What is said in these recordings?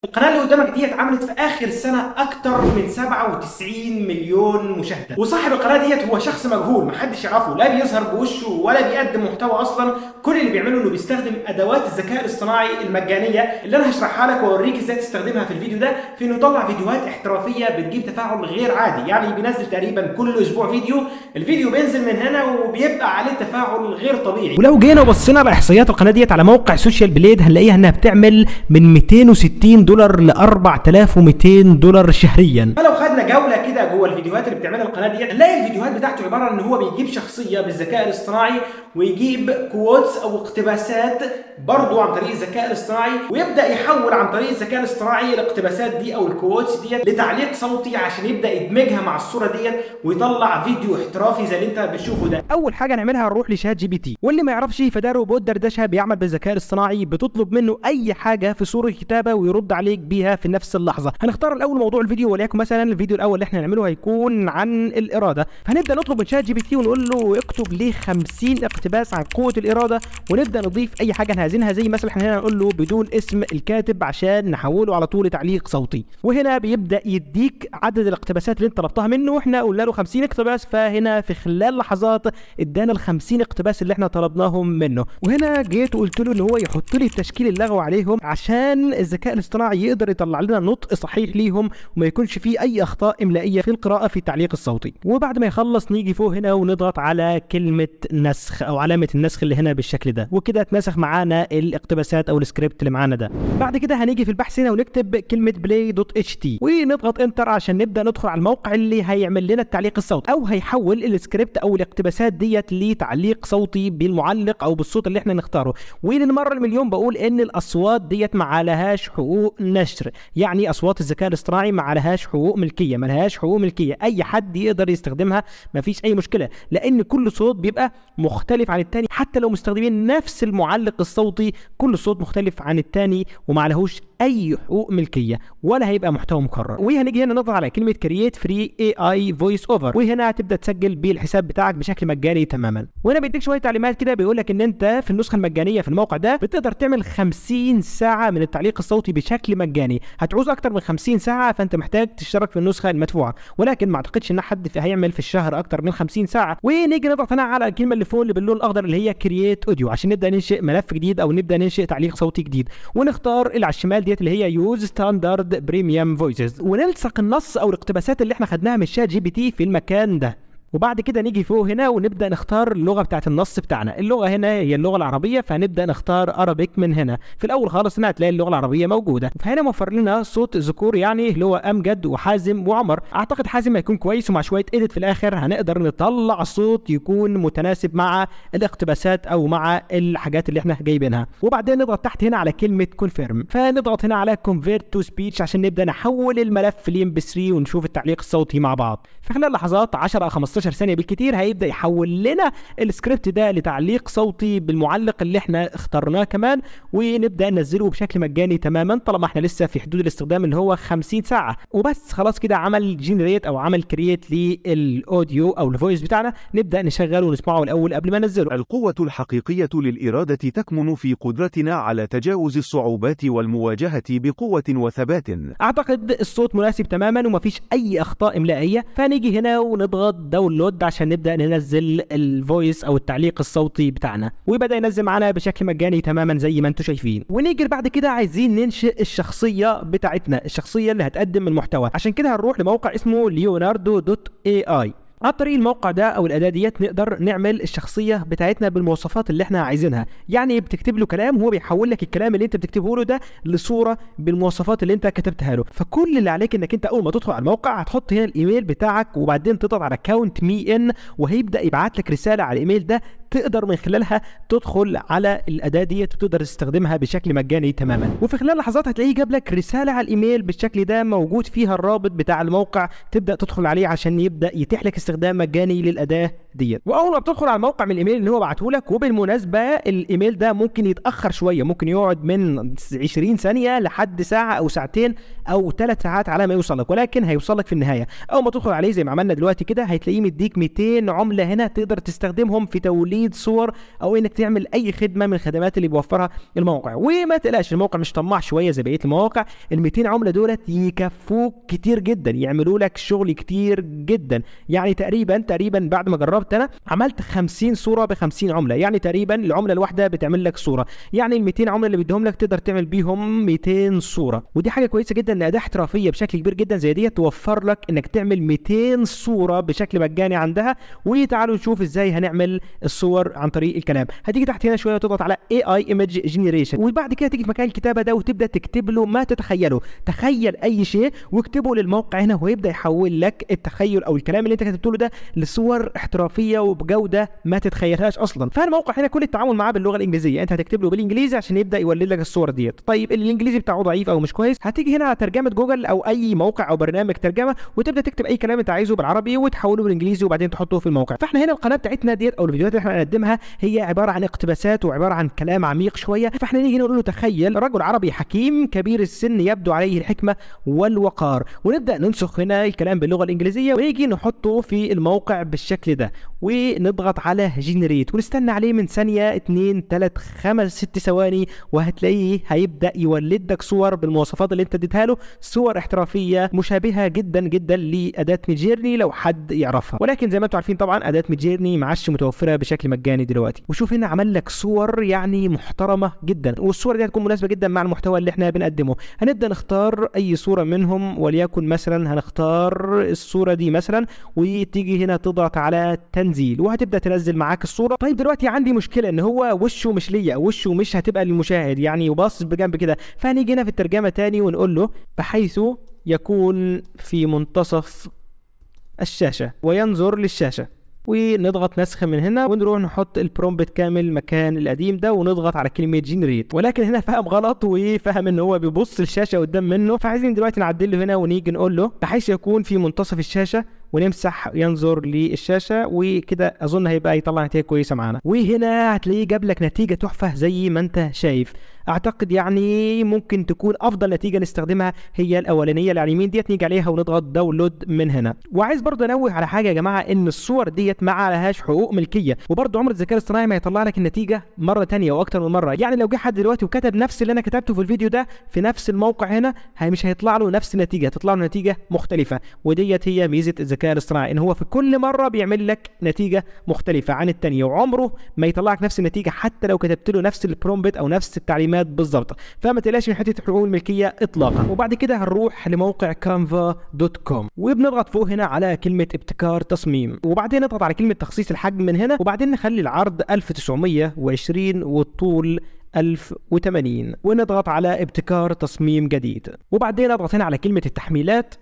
القناه اللي قدامك ديت عملت في اخر سنه اكتر من 97 مليون مشاهده وصاحب القناه ديت هو شخص مجهول محدش يعرفه لا بيظهر بوشه ولا بيقدم محتوى اصلا كل اللي بيعمله انه بيستخدم ادوات الذكاء الاصطناعي المجانيه اللي انا هشرحها لك واوريك ازاي تستخدمها في الفيديو ده في انه يطلع فيديوهات احترافيه بتجيب تفاعل غير عادي يعني بينزل تقريبا كل اسبوع فيديو الفيديو بينزل من هنا وبيبقى عليه تفاعل غير طبيعي ولو جينا وبصينا على احصائيات القناه ديت على موقع سوشيال بليد هنلاقيها انها بتعمل من 260 دولار ل 4200 دولار شهريا فلو خدنا جوله كده جوه الفيديوهات اللي بتعملها القناه ديت هنلاقي الفيديوهات بتاعته عباره عن ان هو بيجيب شخصيه بالذكاء الاصطناعي ويجيب كوتس او اقتباسات برضه عن طريق الذكاء الاصطناعي ويبدا يحول عن طريق الذكاء الاصطناعي الاقتباسات دي او الكوتس ديت لتعليق صوتي عشان يبدا يدمجها مع الصوره ديت ويطلع فيديو احترافي زي اللي انت بتشوفه ده اول حاجه نعملها هنروح لشات جي بي تي واللي ما يعرفش فده روبوت دردشه بيعمل بالذكاء الاصطناعي بتطلب منه اي حاجه في صوره كتابه ويرد عليك بيها في نفس اللحظه هنختار الاول موضوع الفيديو وليكن مثلا الفيديو الاول اللي احنا هنعمله هيكون عن الاراده فهنبدا نطلب من شات جي بي تي ونقول له اكتب لي 50 اقتباس عن قوه الاراده ونبدا نضيف اي حاجه احنا عايزينها زي مثلا احنا هنا نقول له بدون اسم الكاتب عشان نحوله على طول لتعليق صوتي وهنا بيبدا يديك عدد الاقتباسات اللي انت طلبتها منه واحنا قلنا له 50 اقتباس فهنا في خلال لحظات ادانا ال 50 اقتباس اللي احنا طلبناهم منه وهنا جيت وقلت له ان هو يحط لي التشكيل اللغوي عليهم عشان الذكاء الاصطناعي يقدر يطلع لنا نطق صحيح ليهم وما يكونش فيه اي اخطاء املائيه في القراءه في التعليق الصوتي وبعد ما يخلص نيجي فوق هنا ونضغط على كلمه نسخ او علامه النسخ اللي هنا بالشكل ده وكده اتنسخ معانا الاقتباسات او السكريبت اللي معانا ده بعد كده هنيجي في البحث هنا ونكتب كلمه بلاي دوت اتش تي ونضغط انتر عشان نبدا ندخل على الموقع اللي هيعمل لنا التعليق الصوتي او هيحول السكريبت او الاقتباسات ديت لتعليق صوتي بالمعلق او بالصوت اللي احنا نختاره وللمره المليون بقول ان الاصوات ديت ما عليهاش حقوق نشر يعني اصوات الذكاء الاصطناعي ما عليهاش حقوق ملكيه ما لهاش حقوق ملكيه اي حد يقدر يستخدمها ما فيش اي مشكله لان كل صوت بيبقى مختلف عن التاني حتى لو مستخدمين نفس المعلق الصوتي كل صوت مختلف عن التاني وما عليهوش اي حقوق ملكيه ولا هيبقى محتوى مكرر وهنيجي هنا نضغط على كلمه كرييت فري اي اي فويس اوفر وهنا هتبدا تسجل بالحساب بتاعك بشكل مجاني تماما وهنا بيديك شويه تعليمات كده بيقول لك ان انت في النسخه المجانيه في الموقع ده بتقدر تعمل 50 ساعه من التعليق الصوتي بشكل مجاني هتعوز اكتر من 50 ساعه فانت محتاج تشترك في النسخه المدفوعه ولكن ما اعتقدش ان حد في هيعمل في الشهر اكتر من 50 ساعه ونيجي نضغط هنا على الكلمه اللي فوق اللي باللون الاخضر اللي هي كرييت اوديو عشان نبدا ننشئ ملف جديد او نبدا ننشئ تعليق صوتي جديد ونختار اللي على الشمال ديت اللي هي يوز ستاندرد بريميوم فويسز ونلصق النص او الاقتباسات اللي احنا خدناها من الشات جي بي تي في المكان ده وبعد كده نيجي فوق هنا ونبدا نختار اللغه بتاعت النص بتاعنا اللغه هنا هي اللغه العربيه فهنبدا نختار ارابيك من هنا في الاول خالص هنا هتلاقي اللغه العربيه موجوده فهنا موفر لنا صوت ذكور يعني اللي هو امجد وحازم وعمر اعتقد حازم هيكون كويس ومع شويه اديت في الاخر هنقدر نطلع صوت يكون متناسب مع الاقتباسات او مع الحاجات اللي احنا جايبينها وبعدين نضغط تحت هنا على كلمه كونفيرم فنضغط هنا على كونفيرت تو سبيتش عشان نبدا نحول الملف لام بي 3 ونشوف التعليق الصوتي مع بعض في خلال لحظات 10 او 15 ثانيه بالكتير هيبدا يحول لنا السكريبت ده لتعليق صوتي بالمعلق اللي احنا اخترناه كمان ونبدا ننزله بشكل مجاني تماما طالما احنا لسه في حدود الاستخدام اللي هو 50 ساعه وبس خلاص كده عمل جنريت او عمل كرييت للاوديو او الفويس بتاعنا نبدا نشغله ونسمعه الاول قبل ما ننزله القوة الحقيقية للإرادة تكمن في قدرتنا على تجاوز الصعوبات والمواجهة بقوة وثبات. اعتقد الصوت مناسب تماما ومفيش اي اخطاء املائيه فنيجي هنا ونضغط داونلود عشان نبدا ننزل الفويس او التعليق الصوتي بتاعنا وبدا ينزل معانا بشكل مجاني تماما زي ما انتم شايفين ونيجي بعد كده عايزين ننشئ الشخصيه بتاعتنا الشخصيه اللي هتقدم المحتوى عشان كده هنروح لموقع اسمه ليوناردو دوت اي اي عن طريق الموقع ده او الاداه ديت نقدر نعمل الشخصيه بتاعتنا بالمواصفات اللي احنا عايزينها يعني بتكتب له كلام هو بيحول لك الكلام اللي انت بتكتبه له ده لصوره بالمواصفات اللي انت كتبتها له فكل اللي عليك انك انت اول ما تدخل على الموقع هتحط هنا الايميل بتاعك وبعدين تضغط على كاونت مي ان وهيبدا يبعت لك رساله على الايميل ده تقدر من خلالها تدخل على الاداه ديت وتقدر تستخدمها بشكل مجاني تماما وفي خلال لحظات هتلاقيه جاب لك رساله على الايميل بالشكل ده موجود فيها الرابط بتاع الموقع تبدا تدخل عليه عشان يبدا يتيح لك استخدام مجاني للاداه ديت واول ما بتدخل على الموقع من الايميل اللي هو بعته لك وبالمناسبه الايميل ده ممكن يتاخر شويه ممكن يقعد من 20 ثانيه لحد ساعه او ساعتين او ثلاث ساعات على ما يوصل لك ولكن هيوصل لك في النهايه اول ما تدخل عليه زي ما عملنا دلوقتي كده هتلاقيه مديك 200 عمله هنا تقدر تستخدمهم في توليد تزيد صور او انك تعمل اي خدمه من الخدمات اللي بيوفرها الموقع وما تقلقش الموقع مش طماع شويه زي بقيه المواقع ال 200 عمله دولت يكفوك كتير جدا يعملوا لك شغل كتير جدا يعني تقريبا تقريبا بعد ما جربت انا عملت 50 صوره ب 50 عمله يعني تقريبا العمله الواحده بتعمل لك صوره يعني ال 200 عمله اللي بيديهم لك تقدر تعمل بيهم 200 صوره ودي حاجه كويسه جدا ان اداه احترافيه بشكل كبير جدا زي دي توفر لك انك تعمل 200 صوره بشكل مجاني عندها وتعالوا نشوف ازاي هنعمل الصور عن طريق الكلام هتيجي تحت هنا شويه وتضغط على اي اي ايمج جنريشن وبعد كده تيجي في مكان الكتابه ده وتبدا تكتب له ما تتخيله تخيل اي شيء واكتبه للموقع هنا ويبدا يحول لك التخيل او الكلام اللي انت كتبته له ده لصور احترافيه وبجوده ما تتخيلهاش اصلا فالموقع هنا كل التعامل معاه باللغه الانجليزيه انت هتكتب له بالانجليزي عشان يبدا يولد لك الصور ديت طيب الانجليزي بتاعه ضعيف او مش كويس هتيجي هنا على ترجمه جوجل او اي موقع او برنامج ترجمه وتبدا تكتب اي كلام انت عايزه بالعربي وتحوله بالانجليزي وبعدين تحطه في الموقع فاحنا هنا القناه بتاعتنا ديت او الفيديوهات اللي احنا هنقدمها هي عباره عن اقتباسات وعباره عن كلام عميق شويه فاحنا نيجي نقول له تخيل رجل عربي حكيم كبير السن يبدو عليه الحكمه والوقار ونبدا ننسخ هنا الكلام باللغه الانجليزيه ونيجي نحطه في الموقع بالشكل ده ونضغط على جنريت ونستنى عليه من ثانيه 2 3 5 6 ثواني وهتلاقيه هيبدا يولد لك صور بالمواصفات اللي انت اديتها له صور احترافيه مشابهه جدا جدا لاداه ميدجيرني لو حد يعرفها ولكن زي ما انتم عارفين طبعا اداه ميدجيرني ما عادش متوفره بشكل مجاني دلوقتي وشوف هنا عمل لك صور يعني محترمه جدا والصور دي هتكون مناسبه جدا مع المحتوى اللي احنا بنقدمه هنبدا نختار اي صوره منهم وليكن مثلا هنختار الصوره دي مثلا وتيجي هنا تضغط على تنزيل وهتبدا تنزل معاك الصوره طيب دلوقتي عندي مشكله ان هو وشه مش ليا وشه مش هتبقى للمشاهد يعني وباصص بجنب كده فهنيجي هنا في الترجمه تاني ونقول له بحيث يكون في منتصف الشاشه وينظر للشاشه ونضغط نسخ من هنا ونروح نحط البرومبت كامل مكان القديم ده ونضغط على كلمه جنريت ولكن هنا فهم غلط وفهم ان هو بيبص الشاشه قدام منه فعايزين دلوقتي نعدل له هنا ونيجي نقول له بحيث يكون في منتصف الشاشه ونمسح ينظر للشاشه وكده اظن هيبقى يطلع نتيجه كويسه معانا وهنا هتلاقيه جاب لك نتيجه تحفه زي ما انت شايف اعتقد يعني ممكن تكون افضل نتيجه نستخدمها هي الاولانيه اللي على اليمين ديت نيجي عليها ونضغط داونلود من هنا وعايز برضه انوه على حاجه يا جماعه ان الصور ديت ما عليهاش حقوق ملكيه وبرضه عمر الذكاء الاصطناعي ما يطلع لك النتيجه مره تانية واكتر من مره يعني لو جه حد دلوقتي وكتب نفس اللي انا كتبته في الفيديو ده في نفس الموقع هنا هي مش هيطلع له نفس النتيجه هتطلع له نتيجه مختلفه وديت هي ميزه الذكاء الاصطناعي ان هو في كل مره بيعمل لك نتيجه مختلفه عن الثانيه وعمره ما يطلع لك نفس النتيجه حتى لو كتبت له نفس البرومبت او نفس التعليمات بالظبط فما تقلقش من حته حقوق الملكيه اطلاقا وبعد كده هنروح لموقع كانفا دوت كوم وبنضغط فوق هنا على كلمه ابتكار تصميم وبعدين نضغط على كلمه تخصيص الحجم من هنا وبعدين نخلي العرض 1920 والطول 1080 ونضغط على ابتكار تصميم جديد وبعدين اضغط هنا على كلمه التحميلات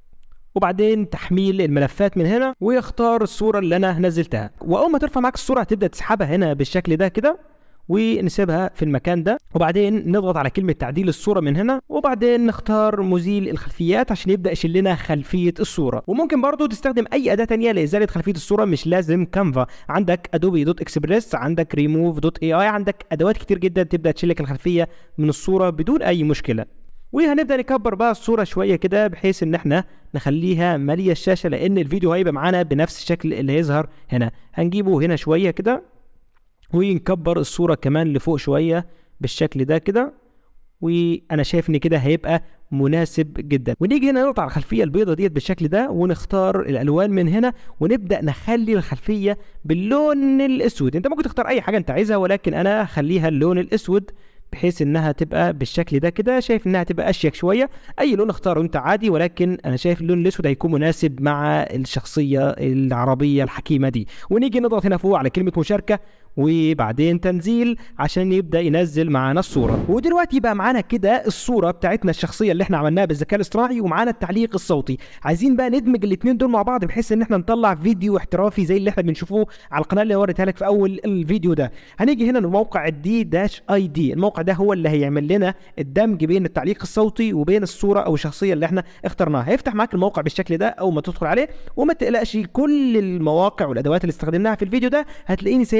وبعدين تحميل الملفات من هنا ويختار الصوره اللي انا نزلتها واول ما ترفع معاك الصوره هتبدا تسحبها هنا بالشكل ده كده ونسيبها في المكان ده وبعدين نضغط على كلمة تعديل الصورة من هنا وبعدين نختار مزيل الخلفيات عشان يبدأ يشيل لنا خلفية الصورة وممكن برضو تستخدم أي أداة تانية لإزالة خلفية الصورة مش لازم كانفا عندك أدوبي دوت اكسبريس عندك ريموف دوت اي اي عندك أدوات كتير جدا تبدأ تشيل لك الخلفية من الصورة بدون أي مشكلة وهنبدا نكبر بقى الصوره شويه كده بحيث ان احنا نخليها ماليه الشاشه لان الفيديو هيبقى معانا بنفس الشكل اللي هيظهر هنا هنجيبه هنا شويه كده ونكبر الصوره كمان لفوق شويه بالشكل ده كده وانا شايف ان كده هيبقى مناسب جدا ونيجي هنا نضغط على الخلفيه البيضاء ديت بالشكل ده ونختار الالوان من هنا ونبدا نخلي الخلفيه باللون الاسود انت ممكن تختار اي حاجه انت عايزها ولكن انا هخليها اللون الاسود بحيث انها تبقى بالشكل ده كده شايف انها تبقى اشيك شويه اي لون اختاره انت عادي ولكن انا شايف اللون الاسود هيكون مناسب مع الشخصيه العربيه الحكيمه دي ونيجي نضغط هنا فوق على كلمه مشاركه وبعدين تنزيل عشان يبدا ينزل معانا الصوره ودلوقتي بقى معانا كده الصوره بتاعتنا الشخصيه اللي احنا عملناها بالذكاء الاصطناعي ومعانا التعليق الصوتي عايزين بقى ندمج الاثنين دول مع بعض بحيث ان احنا نطلع فيديو احترافي زي اللي احنا بنشوفه على القناه اللي وريتها لك في اول الفيديو ده هنيجي هنا لموقع الدي داش اي دي الموقع ده هو اللي هيعمل لنا الدمج بين التعليق الصوتي وبين الصوره او الشخصيه اللي احنا اخترناها هيفتح معاك الموقع بالشكل ده اول ما تدخل عليه وما تقلقش كل المواقع والادوات اللي استخدمناها في الفيديو ده هتلاقيني سايب لك الروابط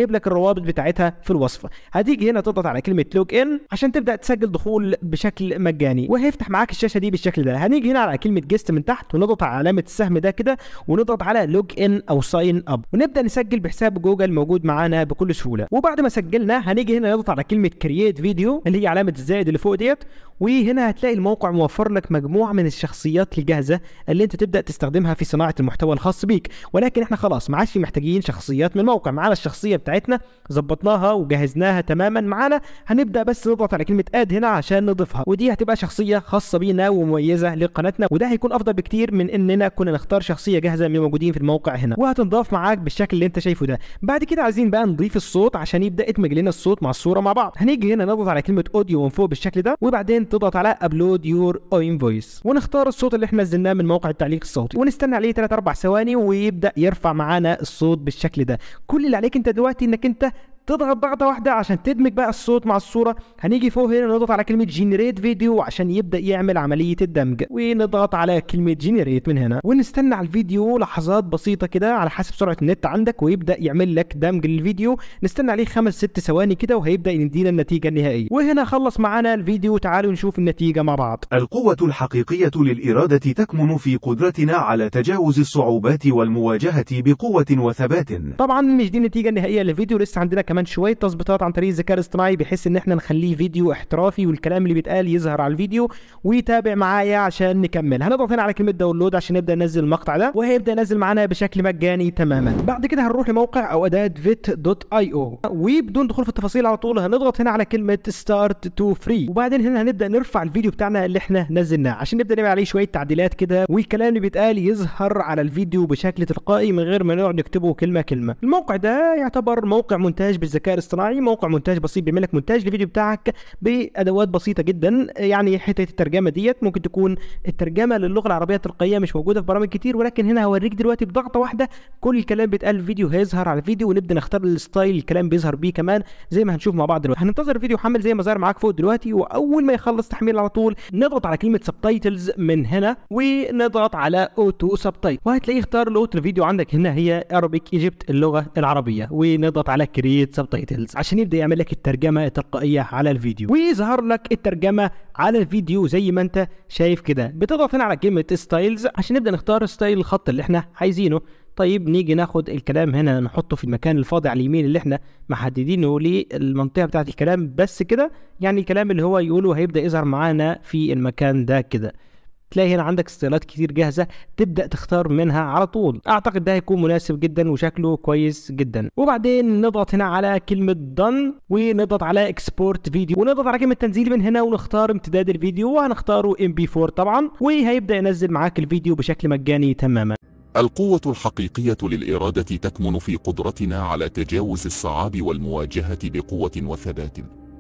الروابط بتاعتها في الوصف هتيجي هنا تضغط على كلمه لوج ان عشان تبدا تسجل دخول بشكل مجاني وهيفتح معاك الشاشه دي بالشكل ده هنيجي هنا على كلمه جيست من تحت ونضغط على علامه السهم ده كده ونضغط على لوج ان او ساين اب ونبدا نسجل بحساب جوجل موجود معانا بكل سهوله وبعد ما سجلنا هنيجي هنا نضغط على كلمه كرييت فيديو اللي هي علامه الزائد اللي فوق ديت وهنا هتلاقي الموقع موفر لك مجموعه من الشخصيات الجاهزه اللي انت تبدا تستخدمها في صناعه المحتوى الخاص بيك ولكن احنا خلاص ما عادش محتاجين شخصيات من الموقع معانا الشخصيه بتاعتنا ظبطناها وجهزناها تماما معانا هنبدا بس نضغط على كلمه اد هنا عشان نضيفها ودي هتبقى شخصيه خاصه بينا ومميزه لقناتنا وده هيكون افضل بكتير من اننا كنا نختار شخصيه جاهزه من الموجودين في الموقع هنا وهتنضاف معاك بالشكل اللي انت شايفه ده بعد كده عايزين بقى نضيف الصوت عشان يبدا يدمج لنا الصوت مع الصوره مع بعض هنيجي هنا نضغط على كلمه اوديو من فوق بالشكل ده وبعدين تضغط على ابلود يور اوين فويس ونختار الصوت اللي احنا نزلناه من موقع التعليق الصوتي ونستنى عليه 3 4 ثواني ويبدا يرفع معانا الصوت بالشكل ده كل اللي عليك انت دلوقتي انك انت تضغط ضغطه واحده عشان تدمج بقى الصوت مع الصوره هنيجي فوق هنا نضغط على كلمه جنريت فيديو عشان يبدا يعمل عمليه الدمج ونضغط على كلمه جنريت من هنا ونستنى على الفيديو لحظات بسيطه كده على حسب سرعه النت عندك ويبدا يعمل لك دمج للفيديو نستنى عليه خمس ست ثواني كده وهيبدا يدينا النتيجه النهائيه وهنا خلص معانا الفيديو تعالوا نشوف النتيجه مع بعض القوة الحقيقية للإرادة تكمن في قدرتنا على تجاوز الصعوبات والمواجهة بقوة وثبات. طبعا مش دي النتيجه النهائيه للفيديو لسه عندنا كمان شويه تظبيطات عن طريق الذكاء الاصطناعي بحيث ان احنا نخليه فيديو احترافي والكلام اللي بيتقال يظهر على الفيديو ويتابع معايا عشان نكمل هنضغط هنا على كلمه داونلود عشان نبدا ننزل المقطع ده وهيبدا ينزل معانا بشكل مجاني تماما بعد كده هنروح لموقع او اداه فيت دوت اي او وبدون دخول في التفاصيل على طول هنضغط هنا على كلمه ستارت تو فري وبعدين هنا هنبدا نرفع الفيديو بتاعنا اللي احنا نزلناه عشان نبدا نعمل عليه شويه تعديلات كده والكلام اللي بيتقال يظهر على الفيديو بشكل تلقائي من غير ما نقعد نكتبه كلمه كلمه الموقع ده يعتبر موقع مونتاج بالذكاء الاصطناعي موقع مونتاج بسيط بيعمل لك مونتاج للفيديو بتاعك بادوات بسيطه جدا يعني حته الترجمه ديت ممكن تكون الترجمه للغه العربيه التلقائيه مش موجوده في برامج كتير ولكن هنا هوريك دلوقتي بضغطه واحده كل الكلام بيتقال في الفيديو هيظهر على الفيديو ونبدا نختار الستايل الكلام بيظهر بيه كمان زي ما هنشوف مع بعض دلوقتي هننتظر الفيديو يحمل زي ما ظهر معاك فوق دلوقتي واول ما يخلص تحميل على طول نضغط على كلمه سبتايتلز من هنا ونضغط على اوتو سبتايتل وهتلاقيه اختار لغه الفيديو عندك هنا هي ارابيك ايجيبت اللغه العربيه ونضغط على كرييت سبتايتلز عشان يبدا يعمل لك الترجمه التلقائيه على الفيديو ويظهر لك الترجمه على الفيديو زي ما انت شايف كده بتضغط هنا على كلمه ستايلز عشان نبدا نختار ستايل الخط اللي احنا عايزينه طيب نيجي ناخد الكلام هنا نحطه في المكان الفاضي على اليمين اللي احنا محددينه للمنطقه بتاعه الكلام بس كده يعني الكلام اللي هو يقوله هيبدا يظهر معانا في المكان ده كده تلاقي هنا عندك ستايلات كتير جاهزه تبدا تختار منها على طول اعتقد ده هيكون مناسب جدا وشكله كويس جدا وبعدين نضغط هنا على كلمه دن ونضغط على اكسبورت فيديو ونضغط على كلمه تنزيل من هنا ونختار امتداد الفيديو وهنختاره ام بي 4 طبعا وهيبدا ينزل معاك الفيديو بشكل مجاني تماما القوة الحقيقية للإرادة تكمن في قدرتنا على تجاوز الصعاب والمواجهة بقوة وثبات.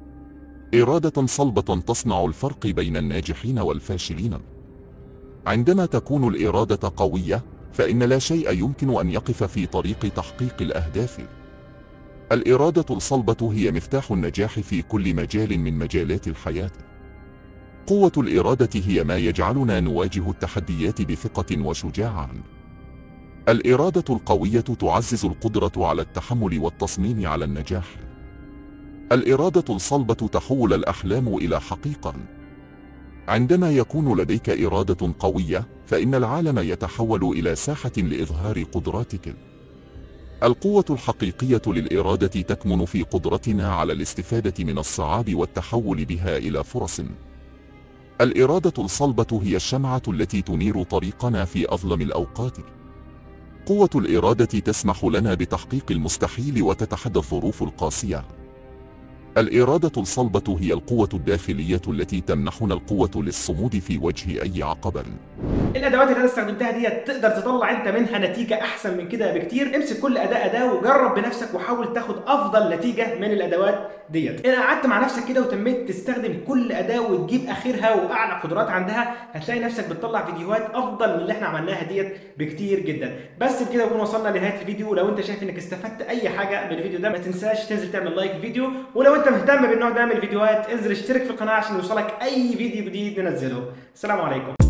إرادة صلبة تصنع الفرق بين الناجحين والفاشلين. عندما تكون الإرادة قوية، فإن لا شيء يمكن أن يقف في طريق تحقيق الأهداف. الإرادة الصلبة هي مفتاح النجاح في كل مجال من مجالات الحياة. قوة الإرادة هي ما يجعلنا نواجه التحديات بثقة وشجاعة. الإرادة القوية تعزز القدرة على التحمل والتصميم على النجاح. الإرادة الصلبة تحول الأحلام إلى حقيقة. عندما يكون لديك إرادة قوية، فإن العالم يتحول إلى ساحة لإظهار قدراتك. القوة الحقيقية للإرادة تكمن في قدرتنا على الاستفادة من الصعاب والتحول بها إلى فرص. الإرادة الصلبة هي الشمعة التي تنير طريقنا في أظلم الأوقات. قوة الإرادة تسمح لنا بتحقيق المستحيل وتتحدى الظروف القاسية. الإرادة الصلبة هي القوة الداخلية التي تمنحنا القوة للصمود في وجه أي عقبة. الادوات اللي انا استخدمتها ديت تقدر تطلع انت منها نتيجه احسن من كده بكتير امسك كل اداه اداه وجرب بنفسك وحاول تاخد افضل نتيجه من الادوات ديت انا قعدت مع نفسك كده وتميت تستخدم كل اداه وتجيب اخرها واعلى قدرات عندها هتلاقي نفسك بتطلع فيديوهات افضل من اللي احنا عملناها ديت بكتير جدا بس بكده نكون وصلنا لنهايه الفيديو لو انت شايف انك استفدت اي حاجه من الفيديو ده ما تنساش تنزل تعمل لايك الفيديو ولو انت مهتم بالنوع ده من الفيديوهات انزل اشترك في القناه عشان يوصلك اي فيديو جديد ننزله السلام عليكم